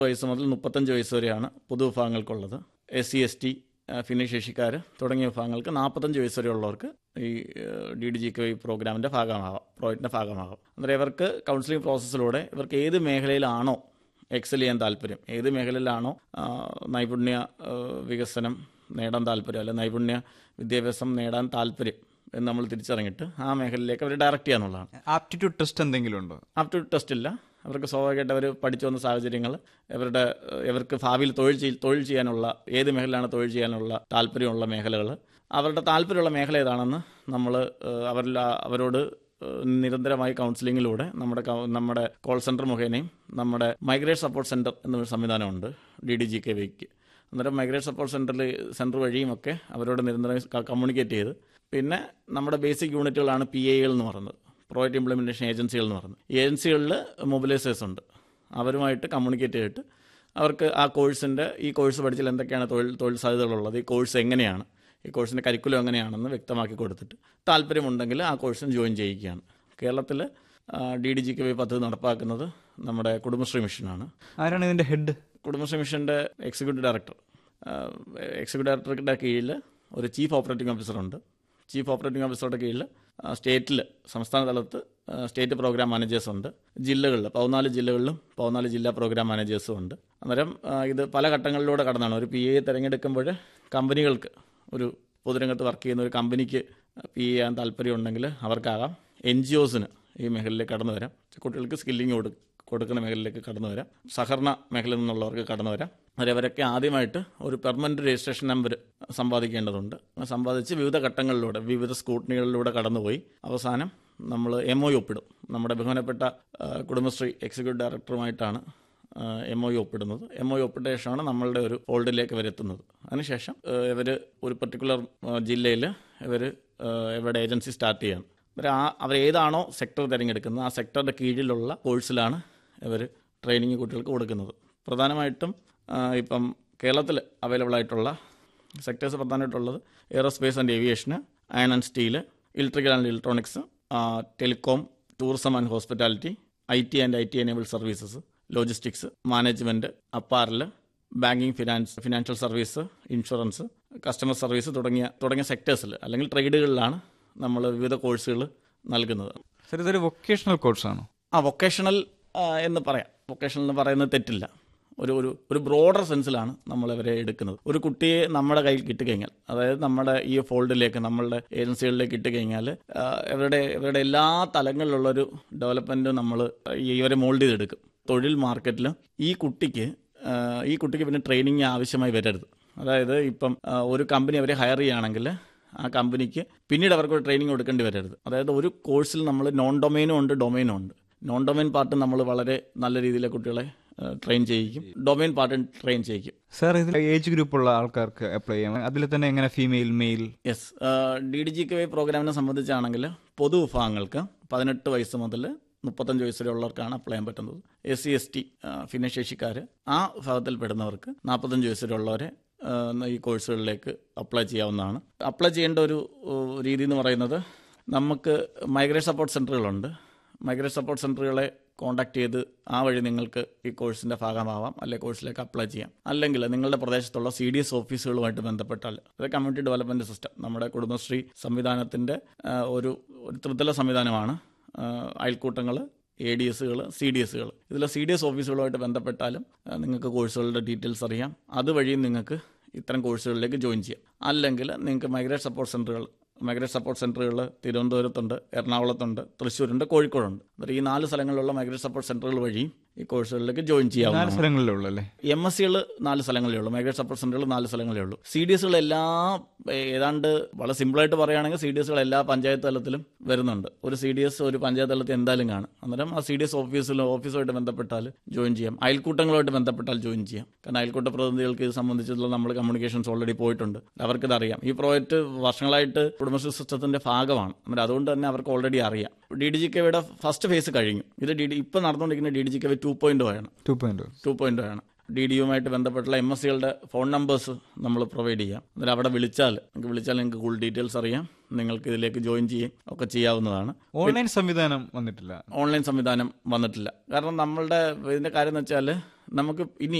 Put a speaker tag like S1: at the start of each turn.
S1: വയസ്സ് മുതൽ മുപ്പത്തഞ്ച് വയസ്സ് വരെയാണ് പൊതുവിഭാഗങ്ങൾക്കുള്ളത് എസ് സി എസ് ടി ഭിന്നശേഷിക്കാർ തുടങ്ങിയ വിഭാഗങ്ങൾക്ക് നാൽപ്പത്തഞ്ച് വയസ്സ് വരെയുള്ളവർക്ക് ഈ D D G K Y പ്രോഗ്രാമിൻ്റെ ഭാഗമാകാം പ്രോജക്റ്റിൻ്റെ ഭാഗമാകാം അന്നേരം ഇവർക്ക് കൗൺസിലിംഗ് പ്രോസസ്സിലൂടെ ഇവർക്ക് ഏത് മേഖലയിലാണോ എക്സൽ ചെയ്യാൻ താല്പര്യം ഏത് മേഖലയിലാണോ ആ, നൈപുണ്യ ആ, വികസനം നേടാൻ താല്പര്യം അല്ലെ നൈപുണ്യ വിദ്യാഭ്യാസം നേടാൻ താല്പര്യം എന്ന് നമ്മൾ തിരിച്ചറിഞ്ഞിട്ട് ആ മേഖലയിലേക്ക് അവർ ഡയറക്റ്റ് ചെയ്യാന്നുള്ളതാണ്
S2: ആപ്റ്റിറ്റ്യൂഡ് ടെസ്റ്റ് എന്തെങ്കിലും ഉണ്ടോ
S1: അപ് ടു ടെസ്റ്റ് ഇല്ല അവർക്ക് സ്വാഭാവികമായിട്ട് അവർ പഠിച്ചു വന്ന സാഹചര്യങ്ങൾ ഇവരുടെ ഏഹ്, ഇവർക്ക് ഭാവിയിൽ തൊഴിൽ ചെയ് തൊഴിൽ ചെയ്യാനുള്ള ഏത് മേഖലയിലാണ് തൊഴിൽ ചെയ്യാനുള്ള താല്പര്യമുള്ള മേഖലകൾ അവരുടെ താല്പര്യമുള്ള മേഖല ഏതാണെന്ന് നമ്മൾ അവരിൽ അവരോട് ഏഹ്, നിരന്തരമായി കൗൺസിലിങ്ങിലൂടെ നമ്മുടെ കൗ- നമ്മുടെ കോൾ സെൻറ്റർ മുഖേനയും നമ്മുടെ മൈഗ്രേറ്റ് സപ്പോർട്ട് സെൻറ്റർ എന്നൊരു സംവിധാനമുണ്ട് ഡി ഡി ജി കെ വിക്ക് അന്നേരം മൈഗ്രേറ്റ് സപ്പോർട്ട് സെൻറ്ററിൽ സെൻറ്റർ വഴിയുമൊക്കെ അവരോട് നിരന്തരം കമ്മ്യൂണിക്കേറ്റ് ചെയ്ത് പിന്നെ നമ്മുടെ ബേസിക് യൂണിറ്റുകളാണ് പി എകൾ എന്ന് പറയുന്നത് പ്രോജക്റ്റ് ഇംപ്ലിമെൻറ്റേഷൻ ഏജൻസികൾ എന്ന് പറയുന്നത് ഈ ഏജൻസികളിൽ മൊബിലൈസേഴ്സ് ഉണ്ട് അവരുമായിട്ട് കമ്മ്യൂണിക്കേറ്റ് ചെയ്തിട്ട് അവർക്ക് ആ കോഴ്സിൻ്റെ ഈ കോഴ്സ് പഠിച്ചാൽ എന്തൊക്കെയാണ് തൊഴിൽ തൊഴിൽ സാധ്യതകളുള്ളത് ഈ കോഴ്സ് എങ്ങനെയാണ് ഈ കോഴ്സിൻ്റെ കരിക്കുലം എങ്ങനെയാണെന്ന് വ്യക്തമാക്കി കൊടുത്തിട്ട് താല്പര്യമുണ്ടെങ്കിൽ ആ കോഴ്സിന് ജോയിൻ ചെയ്യിക്കുകയാണ് കേരളത്തിൽ D D G K Y പദ്ധതി നടപ്പാക്കുന്നത് നമ്മുടെ കുടുംബശ്രീ മിഷനാണ്
S2: ആരാണ് ഇതിന്റെ ഹെഡ്
S1: കുടുംബശ്രീ മിഷൻ്റെ എക്സിക്യൂട്ടീവ് ഡയറക്ടർ എക്സിക്യൂട്ടീവ് ഡയറക്ടറുടെ കീഴിൽ ഒരു ചീഫ് ഓപ്പറേറ്റിംഗ് ഓഫീസറുണ്ട് ചീഫ് ഓപ്പറേറ്റിംഗ് ഓഫീസറുടെ കീഴിൽ സ്റ്റേറ്റിൽ സംസ്ഥാന തലത്ത് ആ, സ്റ്റേറ്റ് പ്രോഗ്രാം മാനേജേഴ്സ് ഉണ്ട് ജില്ലകളിൽ പതിനാല് ജില്ലകളിലും പതിനാല് ജില്ലാ പ്രോഗ്രാം മാനേജേഴ്സും ഉണ്ട് അന്നേരം ആ, ഇത് പല ഘട്ടങ്ങളിലൂടെ കടന്നാണ് ഒരു പി എ തിരഞ്ഞെടുക്കുമ്പോൾ കമ്പനികൾക്ക് ഒരു പൊതുരംഗത്ത് വർക്ക് ചെയ്യുന്ന ഒരു കമ്പനിക്ക് പി എ ചെയ്യാൻ താല്പര്യമുണ്ടെങ്കിൽ അവർക്കാകാം എൻ ജി ഒസിന് ഈ മേഖലയിലേക്ക് കടന്നു വരാം കുട്ടികൾക്ക് സ്കില്ലിങ് കൊടു കൊടുക്കുന്ന മേഖലയിലേക്ക് കടന്നു വരാം സഹകരണ മേഖലയിൽ നിന്നുള്ളവർക്ക് കടന്നു വരാം അവരവരൊക്കെ ആദ്യമായിട്ട് ഒരു പെർമനന്റ് രജിസ്ട്രേഷൻ നമ്പർ സമ്പാദിക്കേണ്ടതുണ്ട് ആ സമ്പാദിച്ച് വിവിധ ഘട്ടങ്ങളിലൂടെ വിവിധ സ്കൂട്ടണികളിലൂടെ കടന്നുപോയി അവസാനം നമ്മൾ എം ഒ ഒപ്പിടും നമ്മുടെ ബഹുമാനപ്പെട്ട ആ, കുടുംബശ്രീ എക്സിക്യൂട്ടീവ് ഡയറക്ടറുമായിട്ടാണ് എം ഒ ഒപ്പിടുന്നത് എം ഒ ഒപ്പിട്ട ശേഷമാണ് നമ്മളുടെ ഒരു ഫോൾഡിലേക്ക് ഇവരെത്തുന്നത് അതിനുശേഷം ഇവർ ഒരു പെർട്ടിക്കുലർ ജില്ലയിൽ ഇവർ ഇവരുടെ ഏജൻസി സ്റ്റാർട്ട് ചെയ്യണം ഇവർ ആ അവർ ഏതാണോ സെക്ടർ തിരഞ്ഞെടുക്കുന്നത് ആ സെക്ടറിൻ്റെ കീഴിലുള്ള കോഴ്സിലാണ് ഇവർ ട്രെയിനിങ് കുട്ടികൾക്ക് കൊടുക്കുന്നത് പ്രധാനമായിട്ടും ആ, ഇപ്പം കേരളത്തിൽ അവൈലബിൾ ആയിട്ടുള്ള സെക്ടേഴ്സ് പ്രധാനമായിട്ടുള്ളത് എയറോസ്പേസ് ആൻഡ് ഏവിയേഷന് iron and steel electrical and electronics telecom tourism and hospitality I T and I T enable services logistics management apparel banking finance financial service insurance customer service തുടങ്ങിയ തുടങ്ങിയ സെക്ടേഴ്സിൽ അല്ലെങ്കിൽ ട്രേഡുകളിലാണ് നമ്മൾ വിവിധ കോഴ്സുകൾ നൽകുന്നത്
S2: സർ ഇതൊരു വൊക്കേഷണൽ കോഴ്സാണോ
S1: ആ വൊക്കേഷണൽ എന്ന് പറയാം വൊക്കേഷണൽ എന്ന് പറയുന്നത് തെറ്റില്ല ഒരു ഒരു ഒരു ബ്രോഡർ സെൻസിലാണ് നമ്മൾ ഇവരെ എടുക്കുന്നത് ഒരു കുട്ടിയെ നമ്മുടെ കയ്യിൽ കിട്ടിക്കഴിഞ്ഞാൽ അതായത് നമ്മുടെ ഈ ഫോൾഡിലേക്ക് നമ്മളുടെ ഏജൻസികളിലേക്ക് ഇട്ടുകഴിഞ്ഞാൽ ആ, ഇവരുടെ ഇവരുടെ എല്ലാ തലങ്ങളിലുള്ളൊരു ഡെവലപ്മെൻറ്റും നമ്മൾ ഇവരെ മോൾഡ് ചെയ്തെടുക്കും തൊഴിൽ മാർക്കറ്റിൽ ഈ കുട്ടിക്ക് ആ, ഈ കുട്ടിക്ക് പിന്നെ ട്രെയിനിങ് ആവശ്യമായി വരരുത് അതായത് ഇപ്പം ആ, ഒരു കമ്പനി അവരെ ഹയർ ചെയ്യുകയാണെങ്കിൽ ആ കമ്പനിക്ക് പിന്നീട് അവർക്ക് ഒരു ട്രെയിനിങ് കൊടുക്കേണ്ടി വരരുത് അതായത് ഒരു കോഴ്സിൽ നമ്മൾ നോൺ ഡൊമൈനും ഉണ്ട് ഡൊമൈനും ഉണ്ട് നോൺ ഡൊമൈൻ പാർട്ട് നമ്മൾ വളരെ നല്ല രീതിയിൽ കുട്ടികളെ ട്രെയിൻ ചെയ്യിക്കും ഡൊമൈൻ പാർട്ട് ട്രെയിൻ ചെയ്യിക്കും
S2: സർ ഇതിൽ ഏജ് ഗ്രൂപ്പുള്ള ആൾക്കാർക്ക് അപ്ലൈ ചെയ്യാം അതിൽ തന്നെ എങ്ങനെ female male
S1: yes D D G K Y പ്രോഗ്രാമിനെ സംബന്ധിച്ചാണെങ്കിൽ പൊതുവിഭാഗങ്ങൾക്ക് പതിനെട്ട് വയസ്സ് മുതൽ മുപ്പത്തഞ്ച് വയസ്സ് വരെയുള്ളവർക്കാണ് അപ്ലൈ ചെയ്യാൻ പറ്റുന്നത് എസ് സി എസ് ടി ഭിന്നശേഷിക്കാർ ആ വിഭാഗത്തിൽ പെടുന്നവർക്ക് നാൽപ്പത്തഞ്ച് വയസ്സ് വരെയുള്ളവരെ ആ, ഈ കോഴ്സുകളിലേക്ക് അപ്ലൈ ചെയ്യാവുന്നതാണ് അപ്ലൈ ചെയ്യേണ്ട ഒരു ഓ, രീതി എന്ന് പറയുന്നത് നമുക്ക് മൈഗ്രേറ്റ് സപ്പോർട്ട് സെൻ്ററുകളുണ്ട് മൈഗ്രേറ്റ് സപ്പോർട്ട് സെൻ്ററുകളെ കോൺടാക്ട് ചെയ്ത് ആ വഴി നിങ്ങൾക്ക് ഈ കോഴ്സിൻ്റെ ഭാഗമാവാം അല്ലെങ്കിൽ കോഴ്സിലേക്ക് അപ്ലൈ ചെയ്യാം അല്ലെങ്കിൽ നിങ്ങളുടെ പ്രദേശത്തുള്ള സി ഡി എസ് ഓഫീസുകളുമായിട്ട് ബന്ധപ്പെട്ടാൽ അത് കമ്മ്യൂണിറ്റി ഡെവലപ്മെൻറ്റ് സിസ്റ്റം നമ്മുടെ കുടുംബശ്രീ സംവിധാനത്തിൻ്റെ ആ, ഒരു ഒരു ത്രിതല സംവിധാനമാണ് അയൽക്കൂട്ടങ്ങൾ എ ഡി എസുകൾ സി ഡി എസുകൾ ഇതിലെ സി ഡി എസ് ഓഫീസുകളുമായിട്ട് ബന്ധപ്പെട്ടാലും ആ, നിങ്ങൾക്ക് കോഴ്സുകളുടെ ഡീറ്റെയിൽസ് അറിയാം അതുവഴിയും നിങ്ങൾക്ക് ഇത്തരം കോഴ്സുകളിലേക്ക് ജോയിൻ ചെയ്യാം അല്ലെങ്കിൽ നിങ്ങൾക്ക് മൈഗ്രേറ്റ് സപ്പോർട്ട് സെൻ്ററുകൾ മൈഗ്രേറ്റ് സപ്പോർട്ട് സെൻ്ററുകൾ തിരുവനന്തപുരത്തുണ്ട് എറണാകുളത്തുണ്ട് തൃശ്ശൂരുണ്ട് കോഴിക്കോടുണ്ട് അന്നേരം ഈ നാല് സ്ഥലങ്ങളിലുള്ള മൈഗ്രേറ്റ് സപ്പോർട്ട് സെൻ്ററുകൾ വഴി ഈ കോഴ്സുകളിലേക്ക് ജോയിൻ
S2: നാല്
S1: ചെയ്യാവുന്നതാണ്
S2: സ്ഥലങ്ങളിലേ ഉള്ളൂ അല്ലേ
S1: എം എസ് സികൾ നാല് സ്ഥലങ്ങളിലേ ഉള്ളൂ മൈഗ്രേറ്റ് സപ്പോർട്ട് സെൻ്ററുകൾ നാല് സ്ഥലങ്ങളിലേ ഉള്ളൂ സി ഡി എസുകൾ എല്ലാ ഏതാണ്ട് വളരെ സിമ്പിളായിട്ട് പറയുകയാണെങ്കിൽ സി ഡി എസുകൾ എല്ലാ പഞ്ചായത്ത് തലത്തിലും വരുന്നുണ്ട് ഒരു സി ഡി എസ് ഒരു പഞ്ചായത്ത് തലത്തിൽ എന്തായാലും കാണും അന്നേരം ആ സി ഡി എസ് ഓഫീസിലോ ഓഫീസുമായിട്ട് ബന്ധപ്പെട്ടാൽ ജോയിൻ ചെയ്യാം അയൽക്കൂട്ടങ്ങളുമായിട്ട് ബന്ധപ്പെട്ടാൽ ജോയിൻ ചെയ്യാം കാരണം അയൽക്കൂട്ട പ്രതിനിധികൾക്ക് ഇത് സംബന്ധിച്ചുള്ള നമ്മൾ കമ്മ്യൂണിക്കേഷൻസ് ഓൾറെഡി പോയിട്ടുണ്ട് അവർക്കിത് അറിയാം ഈ പ്രോജക്റ്റ് വർഷങ്ങളായിട്ട് കുടുംബശ്രീ സിസ്റ്റത്തിന്റെ ഭാഗമാണ് അന്നേരം അതുകൊണ്ട് തന്നെ അവർക്ക് ഓൾറെഡി അറിയാം ഡി ഡി ജി കെയുടെ ഫസ്റ്റ് ഫേസ് കഴിഞ്ഞു ഇത് ഡി ഡി ഇപ്പം നടന്നുകൊണ്ടിരിക്കുന്ന D D G K two point ആണ്
S2: ടു പോയിന്റ്
S1: ടു പോയിന്റ് ആണ് ഡി ഡി യുമായിട്ട് ബന്ധപ്പെട്ടുള്ള എം എസ് സികളുടെ ഫോൺ നമ്പേഴ്സ് നമ്മൾ പ്രൊവൈഡ് ചെയ്യാം അന്നേരം അവിടെ വിളിച്ചാൽ നിങ്ങൾക്ക് വിളിച്ചാൽ നിങ്ങൾക്ക് കൂടുതൽ ഡീറ്റെയിൽസ് അറിയാം നിങ്ങൾക്ക് ഇതിലേക്ക് ജോയിൻ ചെയ്യുകയും ഒക്കെ ചെയ്യാവുന്നതാണ്
S2: ഓൺലൈൻ സംവിധാനം വന്നിട്ടില്ല
S1: ഓൺലൈൻ സംവിധാനം വന്നിട്ടില്ല കാരണം നമ്മളുടെ ഇതിൻ്റെ കാര്യം എന്ന് വെച്ചാൽ നമുക്ക് ഇനി